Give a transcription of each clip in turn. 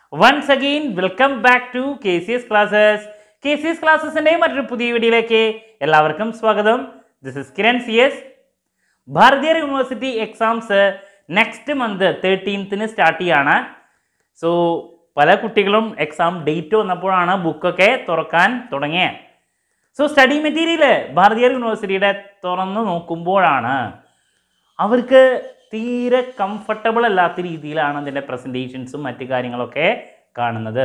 once again welcome back to K C S classes K C S ക്ലാസ്സസിൻ്റെ മറ്റൊരു പുതിയ വീഡിയോയിലേക്ക് എല്ലാവർക്കും സ്വാഗതം this is Kiran C S Bharathiar university exams next month തേർട്ടീൻത്തിന് സ്റ്റാർട്ട് ചെയ്യാണ് സോ പല കുട്ടികളും എക്സാം ഡേറ്റ് വന്നപ്പോഴാണ് ബുക്കൊക്കെ തുറക്കാൻ തുടങ്ങിയത് സോ സ്റ്റഡി മെറ്റീരിയൽ ഭാരതീയ യൂണിവേഴ്സിറ്റിയുടെ തുറന്നു നോക്കുമ്പോഴാണ് അവർക്ക് തീരെ കംഫർട്ടബിൾ അല്ലാത്ത രീതിയിലാണ് അതിൻ്റെ പ്രസൻറ്റേഷൻസും മറ്റു കാര്യങ്ങളൊക്കെ കാണുന്നത്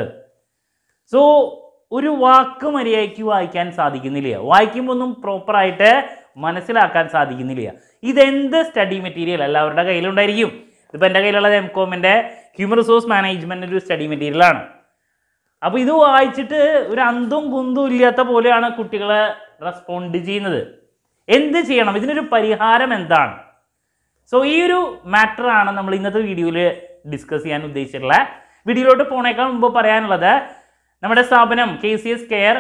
സോ ഒരു വാക്ക് മര്യാദയ്ക്ക് വായിക്കാൻ സാധിക്കുന്നില്ല വായിക്കുമ്പോൾ ഒന്നും പ്രോപ്പറായിട്ട് മനസ്സിലാക്കാൻ സാധിക്കുന്നില്ല ഇതെന്ത് സ്റ്റഡി മെറ്റീരിയൽ എല്ലാവരുടെ കയ്യിലുണ്ടായിരിക്കും ഇതിപ്പോൾ എൻ്റെ കയ്യിലുള്ളത് എം കോമിൻ്റെ ഹ്യൂമൻ റിസോഴ്സ് മാനേജ്മെൻ്റ് ഒരു സ്റ്റഡി മെറ്റീരിയലാണ് അപ്പോൾ ഇത് വായിച്ചിട്ട് ഒരു അന്തും കുന്തും ഇല്ലാത്ത പോലെയാണ് കുട്ടികളെ റെസ്പോണ്ട് ചെയ്യുന്നത് എന്ത് ചെയ്യണം ഇതിനൊരു പരിഹാരം എന്താണ് സോ ഈ ഒരു മാറ്റർ ആണ് നമ്മൾ ഇന്നത്തെ വീഡിയോയിൽ ഡിസ്കസ് ചെയ്യാൻ ഉദ്ദേശിച്ചിട്ടുള്ളത് വീഡിയോയിലോട്ട് പോണേക്കാൾ മുമ്പ് പറയാനുള്ളത് നമ്മുടെ സ്ഥാപനം കെ സി എസ് കെയർ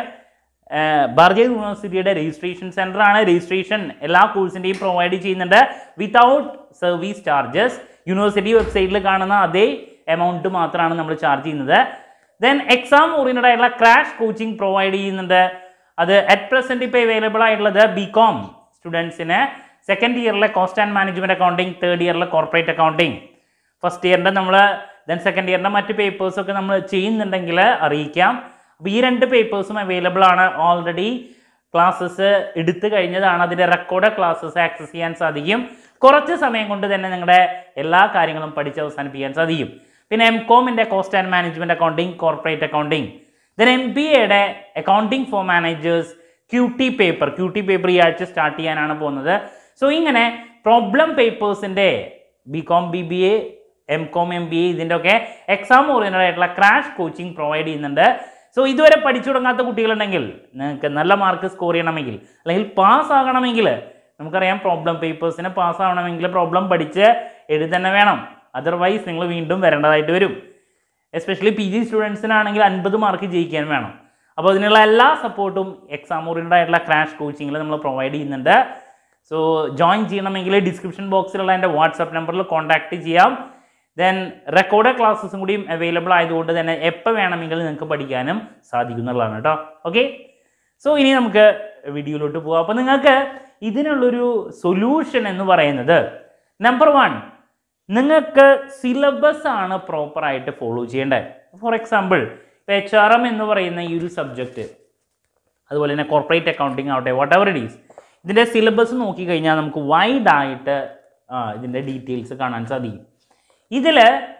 ഭാരതീയ യൂണിവേഴ്സിറ്റിയുടെ രജിസ്ട്രേഷൻ സെൻ്റർ ആണ് രജിസ്ട്രേഷൻ എല്ലാ കോഴ്സിൻ്റെയും പ്രൊവൈഡ് ചെയ്യുന്നുണ്ട് വിത്തൗട്ട് സർവീസ് ചാർജസ് യൂണിവേഴ്സിറ്റി വെബ്സൈറ്റിൽ കാണുന്ന അതേ എമൗണ്ട് മാത്രമാണ് നമ്മൾ ചാർജ് ചെയ്യുന്നത് ദെൻ എക്സാം ഓറിയൻറ്റഡ് ആയിട്ടുള്ള ക്രാഷ് കോച്ചിങ് പ്രൊവൈഡ് ചെയ്യുന്നുണ്ട് അത് അറ്റ് പ്രസൻറ്റ് ഇപ്പോൾ അവൈലബിൾ ആയിട്ടുള്ളത് ബി കോം സ്റ്റുഡൻസിന് സെക്കൻഡ് ഇയറിലെ cost and management accounting third ഇയറിലെ കോർപ്പറേറ്റ് അക്കൗണ്ടിങ് ഫസ്റ്റ് ഇയറിൻ്റെ നമ്മൾ ദെൻ സെക്കൻഡ് ഇയറിൻ്റെ മറ്റ് പേപ്പേഴ്സൊക്കെ നമ്മൾ ചെയ്യുന്നുണ്ടെങ്കിൽ അറിയിക്കാം അപ്പോൾ ഈ രണ്ട് പേപ്പേഴ്സും അവൈലബിൾ ആണ് ഓൾറെഡി ക്ലാസ്സസ് എടുത്തു കഴിഞ്ഞതാണ് അതിൻ്റെ റെക്കോർഡ് ക്ലാസ്സസ് ആക്സസ് ചെയ്യാൻ സാധിക്കും കുറച്ച് സമയം കൊണ്ട് തന്നെ നിങ്ങളുടെ എല്ലാ കാര്യങ്ങളും പഠിച്ച് അവസാനിപ്പിക്കാൻ സാധിക്കും പിന്നെ എം കോമിൻ്റെ cost and management accounting corporate accounting then M B എയുടെ accounting for managers Q T paper Q T paper ഈ ആഴ്ച സ്റ്റാർട്ട് ചെയ്യാനാണ് പോകുന്നത് സോ ഇങ്ങനെ പ്രോബ്ലം പേപ്പേഴ്സിൻ്റെ B com B B A M com M B A ഇതിൻ്റെ ഒക്കെ exam oriented ആയിട്ടുള്ള ക്രാഷ് കോച്ചിങ് പ്രൊവൈഡ് ചെയ്യുന്നുണ്ട് സോ ഇതുവരെ പഠിച്ചു തുടങ്ങാത്ത കുട്ടികളുണ്ടെങ്കിൽ നിങ്ങൾക്ക് നല്ല മാർക്ക് സ്കോർ ചെയ്യണമെങ്കിൽ അല്ലെങ്കിൽ പാസ് ആകണമെങ്കിൽ നമുക്കറിയാം പ്രോബ്ലം പേപ്പേഴ്സിന് പാസ് ആവണമെങ്കിൽ പ്രോബ്ലം പഠിച്ച് എഴുതന്നെ വേണം അതർവൈസ് നിങ്ങൾ വീണ്ടും വരേണ്ടതായിട്ട് വരും എസ്പെഷ്യലി പി ജി സ്റ്റുഡൻസിനാണെങ്കിൽ അൻപത് മാർക്ക് ജയിക്കാൻ വേണം അപ്പോൾ അതിനുള്ള എല്ലാ സപ്പോർട്ടും എക്സാം ഓറിയൻറ്റഡ് ആയിട്ടുള്ള ക്രാഷ് കോച്ചിങ്ങിൽ നമ്മൾ പ്രൊവൈഡ് ചെയ്യുന്നുണ്ട് സോ ജോയിൻ ചെയ്യണമെങ്കിൽ ഡിസ്ക്രിപ്ഷൻ ബോക്സിലുള്ള എൻ്റെ വാട്സപ്പ് നമ്പറിൽ കോൺടാക്റ്റ് ചെയ്യാം ദെൻ റെക്കോർഡ് ക്ലാസ്സസും കൂടിയും അവൈലബിൾ ആയതുകൊണ്ട് തന്നെ എപ്പോൾ വേണമെങ്കിൽ നിങ്ങൾക്ക് പഠിക്കാനും സാധിക്കുന്നതാണ് കേട്ടോ ഓക്കെ സോ ഇനി നമുക്ക് വീഡിയോയിലോട്ട് പോകാം അപ്പോൾ നിങ്ങൾക്ക് ഇതിനുള്ളൊരു സൊല്യൂഷൻ എന്ന് പറയുന്നത് നമ്പർ വൺ നിങ്ങൾക്ക് സിലബസ് ആണ് പ്രോപ്പറായിട്ട് ഫോളോ ചെയ്യേണ്ടത് ഫോർ എക്സാമ്പിൾ ഇപ്പോൾ എച്ച് ആർ എം എന്ന് പറയുന്ന ഈ ഒരു സബ്ജക്റ്റ് അതുപോലെ തന്നെ കോർപ്പറേറ്റ് അക്കൗണ്ടിങ് ആവട്ടെ വാട്ട് എവർ ഇറ്റ് ഈസ് ഇതിൻ്റെ സിലബസ് നോക്കിക്കഴിഞ്ഞാൽ നമുക്ക് വൈഡായിട്ട് ഇതിൻ്റെ ഡീറ്റെയിൽസ് കാണാൻ സാധിക്കും ഇതിൽ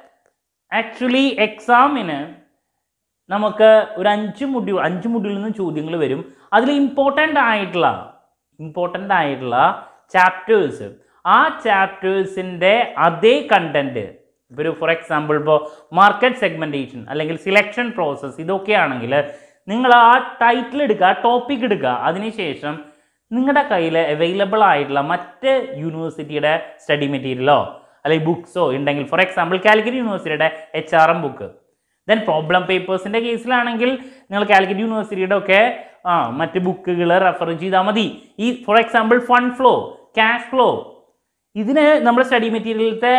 ആക്ച്വലി എക്സാമിന് നമുക്ക് ഒരു അഞ്ച് മുഡ്യൂൾ അഞ്ച് മുഡ്യൂളിൽ നിന്ന് ചോദ്യങ്ങൾ വരും അതിൽ ഇമ്പോർട്ടൻ്റ് ആയിട്ടുള്ള ഇമ്പോർട്ടൻ്റ് ആയിട്ടുള്ള ചാപ്റ്റേഴ്സ് ആ ചാപ്റ്റേഴ്സിൻ്റെ അതേ കണ്ടൻറ്റ് ഇപ്പോൾ ഒരു ഫോർ എക്സാമ്പിൾ ഇപ്പോൾ മാർക്കറ്റ് സെഗ്മെൻറ്റേഷൻ അല്ലെങ്കിൽ സിലക്ഷൻ പ്രോസസ്സ് ഇതൊക്കെയാണെങ്കിൽ നിങ്ങൾ ആ ടൈറ്റിൽ എടുക്കുക ആ ടോപ്പിക് എടുക്കുക അതിനുശേഷം നിങ്ങളുടെ കയ്യിൽ അവൈലബിൾ ആയിട്ടുള്ള മറ്റ് യൂണിവേഴ്സിറ്റിയുടെ സ്റ്റഡി മെറ്റീരിയലോ അല്ലെങ്കിൽ ബുക്സോ ഉണ്ടെങ്കിൽ ഫോർ എക്സാമ്പിൾ കാലിക്കറ്റ് യൂണിവേഴ്സിറ്റിയുടെ H R M book then problem പേപ്പേഴ്സിൻ്റെ കേസിലാണെങ്കിൽ നിങ്ങൾ കാലിക്കറ്റ് യൂണിവേഴ്സിറ്റിയുടെ ഒക്കെ ആ മറ്റ് ബുക്കുകൾ റെഫർ ചെയ്താൽ മതി ഈ for example fund flow cash flow ഇതിന് നമ്മുടെ സ്റ്റഡി മെറ്റീരിയലത്തെ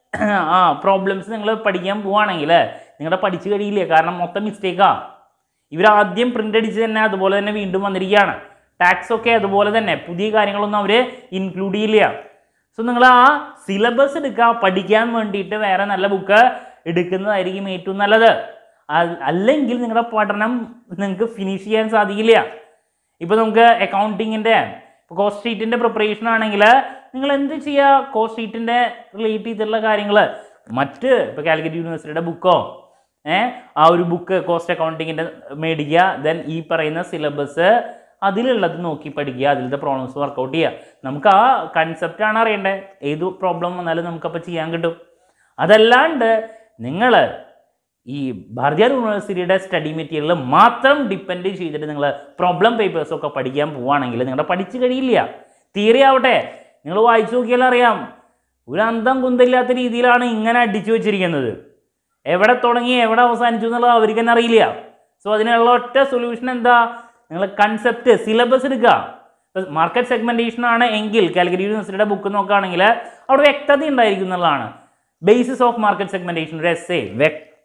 ആ പ്രോബ്ലംസ് നിങ്ങൾ പഠിക്കാൻ പോവുകയാണെങ്കിൽ നിങ്ങളുടെ പഠിച്ചു കഴിയില്ല കാരണം മൊത്തം മിസ്റ്റേക്കാണ് ഇവർ ആദ്യം പ്രിൻ്റ് അടിച്ച് തന്നെ അതുപോലെ തന്നെ വീണ്ടും വന്നിരിക്കുകയാണ് ടാക്സ് ഒക്കെ അതുപോലെ തന്നെ പുതിയ കാര്യങ്ങളൊന്നും അവർ ഇൻക്ലൂഡ് ചെയ്യില്ല സോ നിങ്ങൾ ആ സിലബസ് എടുക്കുക പഠിക്കാൻ വേണ്ടിയിട്ട് വേറെ നല്ല ബുക്ക് എടുക്കുന്നതായിരിക്കും ഏറ്റവും നല്ലത് അല്ലെങ്കിൽ നിങ്ങളുടെ പഠനം നിങ്ങൾക്ക് ഫിനിഷ് ചെയ്യാൻ സാധിക്കില്ല ഇപ്പോൾ നമുക്ക് അക്കൗണ്ടിങ്ങിൻ്റെ കോസ്റ്റ് ഷീറ്റിൻ്റെ പ്രിപ്പറേഷൻ ആണെങ്കിൽ നിങ്ങൾ എന്ത് ചെയ്യുക കോസ്റ്റ് ഷീറ്റിൻ്റെ റിലേറ്റ് ചെയ്തിട്ടുള്ള കാര്യങ്ങൾ മറ്റ് ഇപ്പോൾ കാലിക്കറ്റ് യൂണിവേഴ്സിറ്റിയുടെ ബുക്കോ ഏഹ് ആ ഒരു ബുക്ക് കോസ്റ്റ് അക്കൗണ്ടിങ്ങിൻ്റെ മേടിക്കുക ദെൻ ഈ പറയുന്ന സിലബസ് അതിലുള്ളത് നോക്കി പഠിക്കുക അതിലത്തെ പ്രോബ്ലംസ് വർക്കൗട്ട് ചെയ്യുക നമുക്ക് ആ കൺസെപ്റ്റാണ് അറിയേണ്ടത് ഏത് പ്രോബ്ലം വന്നാലും നമുക്കപ്പോൾ ചെയ്യാൻ കിട്ടും അതല്ലാണ്ട് നിങ്ങൾ ഈ ഭാരതീയ യൂണിവേഴ്സിറ്റിയുടെ സ്റ്റഡി മെറ്റീരിയൽ മാത്രം ഡിപ്പെൻഡ് ചെയ്തിട്ട് നിങ്ങൾ പ്രോബ്ലം പേപ്പേഴ്സൊക്കെ പഠിക്കാൻ പോവുകയാണെങ്കിൽ നിങ്ങളുടെ പഠിച്ചു കഴിയില്ല തിയറി ആവട്ടെ നിങ്ങൾ വായിച്ചു നോക്കിയാൽ അറിയാം ഒരു അന്തം കുന്തില്ലാത്ത രീതിയിലാണ് ഇങ്ങനെ അടിച്ചു വെച്ചിരിക്കുന്നത് എവിടെ തുടങ്ങി എവിടെ അവസാനിച്ചു എന്നുള്ളത് അവർക്ക് തന്നെ അറിയില്ല സോ അതിനുള്ള ഒറ്റ സൊല്യൂഷൻ എന്താ നിങ്ങൾ കൺസെപ്റ്റ് സിലബസ് എടുക്കുക മാർക്കറ്റ് സെഗ്മെന്റേഷൻ ആണ് എങ്കിൽ കാലിക്കറ്റ് യൂണിവേഴ്സിറ്റിയുടെ ബുക്ക് നോക്കുകയാണെങ്കിൽ അവിടെ വ്യക്തത ഉണ്ടായിരിക്കും എന്നുള്ളതാണ് ബേസിസ് ഓഫ് മാർക്കറ്റ് സെഗ്മെന്റേഷൻ ഒരു എസ് എ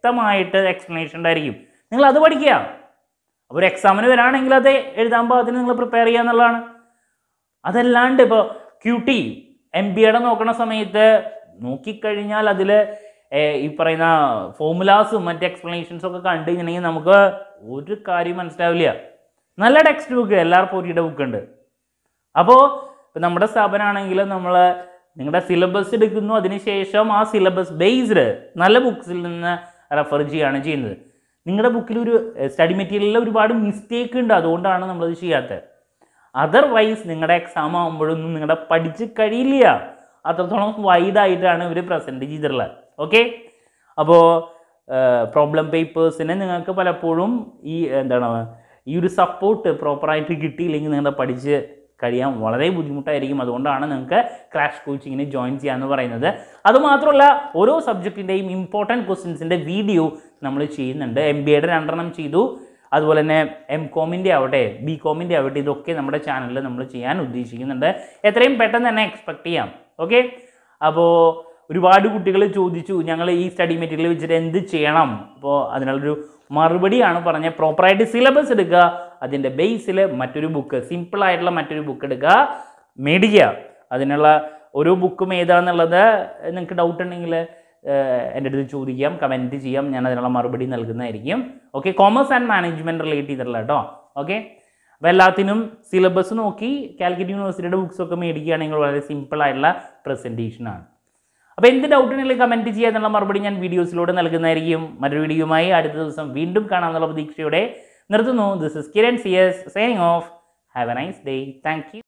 വ്യക്തമായിട്ട് എക്സ്പ്ലനേഷൻ ഉണ്ടായിരിക്കും നിങ്ങൾ അത് പഠിക്കുക അപ്പോൾ ഒരു എക്സാമിന് വരാണെങ്കിൽ അത് എഴുതാൻ പാകത്തിന് നിങ്ങൾ പ്രിപ്പയർ ചെയ്യുക എന്നുള്ളതാണ് അതല്ലാണ്ട് ഇപ്പോൾ ക്യൂ ടി എം ബി എയുടെ നോക്കണ സമയത്ത് നോക്കിക്കഴിഞ്ഞാൽ അതിൽ ഈ പറയുന്ന ഫോമുലാസും മറ്റ് എക്സ്പ്ലനേഷൻസും ഒക്കെ കണ്ടു കഴിഞ്ഞിട്ടുണ്ടെങ്കിൽ നമുക്ക് ഒരു കാര്യം മനസ്സിലാവില്ല നല്ല ടെക്സ്റ്റ് ബുക്ക് എല്ലാവരും പോറ്റിയുടെ ബുക്ക് ഉണ്ട് അപ്പോൾ ഇപ്പം നമ്മുടെ സ്ഥാപനമാണെങ്കിൽ നമ്മൾ നിങ്ങളുടെ സിലബസ് എടുക്കുന്നു അതിനുശേഷം ആ സിലബസ് ബേസ്ഡ് നല്ല ബുക്സിൽ നിന്ന് റെഫർ ചെയ്യുകയാണ് ചെയ്യുന്നത് നിങ്ങളുടെ ബുക്കിൽ ഒരു സ്റ്റഡി മെറ്റീരിയലിൽ ഒരുപാട് മിസ്റ്റേക്ക് ഉണ്ട് അതുകൊണ്ടാണ് നമ്മളത് ചെയ്യാത്തത് അതർവൈസ് നിങ്ങളുടെ എക്സാം ആകുമ്പോഴൊന്നും നിങ്ങളുടെ പഠിച്ച് കഴിയില്ല അത്രത്തോളം വൈഡായിട്ടാണ് ഇവർ പ്രസൻറ്റ് ചെയ്തിട്ടുള്ളത് ഓക്കെ അപ്പോൾ പ്രോബ്ലം പേപ്പേഴ്സിന് നിങ്ങൾക്ക് പലപ്പോഴും ഈ എന്താണ് ഈ ഒരു സപ്പോർട്ട് പ്രോപ്പറായിട്ട് കിട്ടിയില്ലെങ്കിൽ നിങ്ങളുടെ പഠിച്ച് കഴിയാൻ വളരെ ബുദ്ധിമുട്ടായിരിക്കും അതുകൊണ്ടാണ് നിങ്ങൾക്ക് ക്രാഷ് കോച്ചിങ്ങിന് ജോയിൻ ചെയ്യാമെന്ന് പറയുന്നത് അതുമാത്രമല്ല ഓരോ സബ്ജക്റ്റിൻ്റെയും ഇമ്പോർട്ടൻറ്റ് ക്വസ്റ്റ്യൻസിൻ്റെ വീഡിയോ നമ്മൾ ചെയ്യുന്നുണ്ട് എം ബി എയുടെ രണ്ടെണ്ണം ചെയ്തു അതുപോലെ തന്നെ എം കോമിൻ്റെ ആവട്ടെ ബി കോമിൻ്റെ ആവട്ടെ ഇതൊക്കെ നമ്മുടെ ചാനലിൽ നമ്മൾ ചെയ്യാൻ ഉദ്ദേശിക്കുന്നുണ്ട് എത്രയും പെട്ടെന്ന് തന്നെ എക്സ്പെക്ട് ചെയ്യാം ഓക്കെ അപ്പോൾ ഒരുപാട് കുട്ടികൾ ചോദിച്ചു ഞങ്ങൾ ഈ സ്റ്റഡി മെറ്റീരിയൽ വെച്ചിട്ട് എന്ത് ചെയ്യണം അപ്പോൾ അതിനുള്ളൊരു മറുപടിയാണ് പറഞ്ഞ പ്രോപ്പറായിട്ട് സിലബസ് എടുക്കുക അതിൻ്റെ ബേസിൽ മറ്റൊരു ബുക്ക് സിമ്പിളായിട്ടുള്ള മറ്റൊരു ബുക്ക് എടുക്കുക മേടിക്കുക അതിനുള്ള ഓരോ ബുക്കും ഏതാണെന്നുള്ളത് നിങ്ങൾക്ക് ഡൗട്ട് ഉണ്ടെങ്കിൽ എൻ്റെ അടുത്ത് ചോദിക്കാം കമൻറ്റ് ചെയ്യാം ഞാൻ അതിനുള്ള മറുപടി നൽകുന്നതായിരിക്കും okay commerce and management relate ചെയ്തിട്ടുള്ള കേട്ടോ ഓക്കെ അപ്പോൾ എല്ലാത്തിനും സിലബസ് നോക്കി കാലിക്കറ്റ് യൂണിവേഴ്സിറ്റിയുടെ ബുക്സ് ഒക്കെ മേടിക്കുകയാണെങ്കിൽ വളരെ സിമ്പിൾ ആയിട്ടുള്ള പ്രസൻറ്റേഷനാണ് അപ്പോൾ എന്ത് ഡൗട്ട് ഉണ്ടെങ്കിലും കമൻറ്റ് ചെയ്യുക എന്നുള്ള മറുപടി ഞാൻ വീഡിയോസിലൂടെ നൽകുന്നതായിരിക്കും മറ്റൊരു വീഡിയോയുമായി അടുത്ത ദിവസം വീണ്ടും കാണാമെന്നുള്ള പ്രതീക്ഷയോടെ നിർത്തുന്നു this is Kiran C S signing off have a nice day thank U